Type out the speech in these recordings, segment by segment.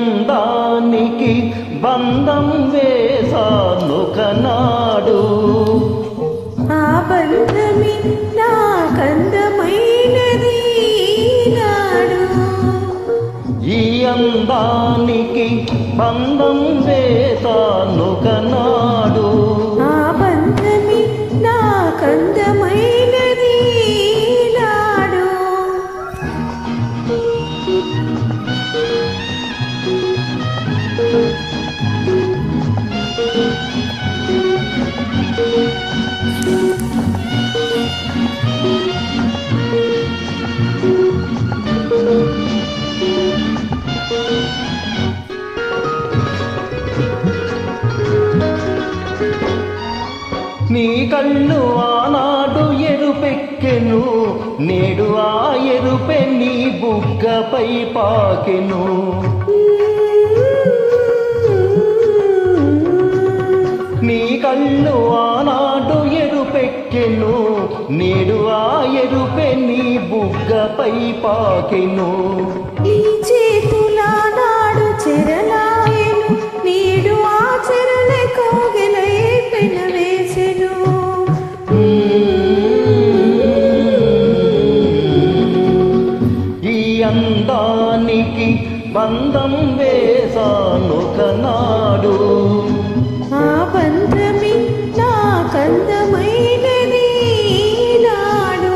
అందానికి బంధం వేసానొకనాడు ఆ బంధమే నా కందమైనది నాడు ఈ అందానికి బంధం వేసానొకనాడు ఆ బంధమే నా కందమైనది నాడు నీ కళ్ళు ఆనాడు ఎరుపెక్కెను నేడు ఆ ఎరుపె నీ బుగ్గపై పాకెను నీ కళ్ళు ఆనాడు ఎరుపెక్కెను నేడు ఆ ఎరుపె నీ బుగ్గపై పాకెను నీ చేతుల నాడు చెరలాయను నీడు ఆ చెరల కోగెలై పెనవేసెను ఈ అందానికి బంధం వేసానొకనాడు ఆ బంధమే నా కందమైనది నాడు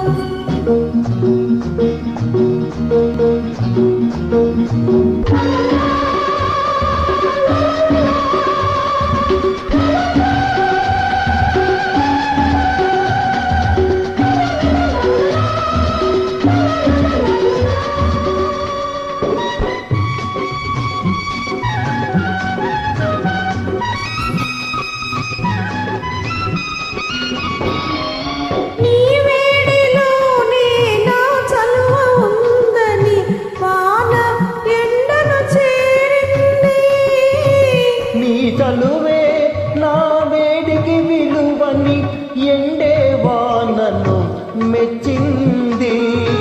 నీ వేడిలోనే నా చలువ ఉందని వాన ఎండను చేరింది నీ చలువే నా వేడికి విలువని ఎండే వానను మెచ్చింది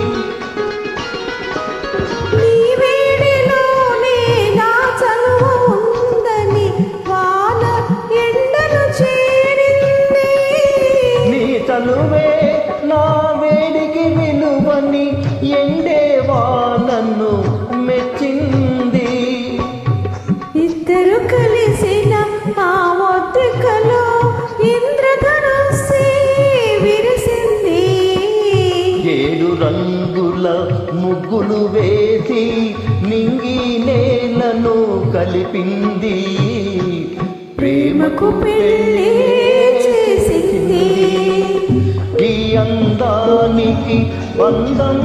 నీ వేడిలోనే నా చలువ ఉందని వాన ఎండను చేరింది నీ చలువే నా వేడికి విలువని ఎండే వానను మెచ్చింది ఇద్దరు కలిసిన ఆ ఒత్తికలో ఇంద్రధనుస్సే విరిసింది ఏడు రంగుల ముగ్గులు వేసి నింగి నేలను కలిపింది ప్రేమకు పెళ్ళి చేసింది ఈ అందానికి బంధం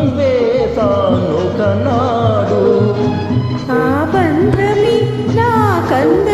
వేసాను కనాడు ఆ బంధమి నా కంద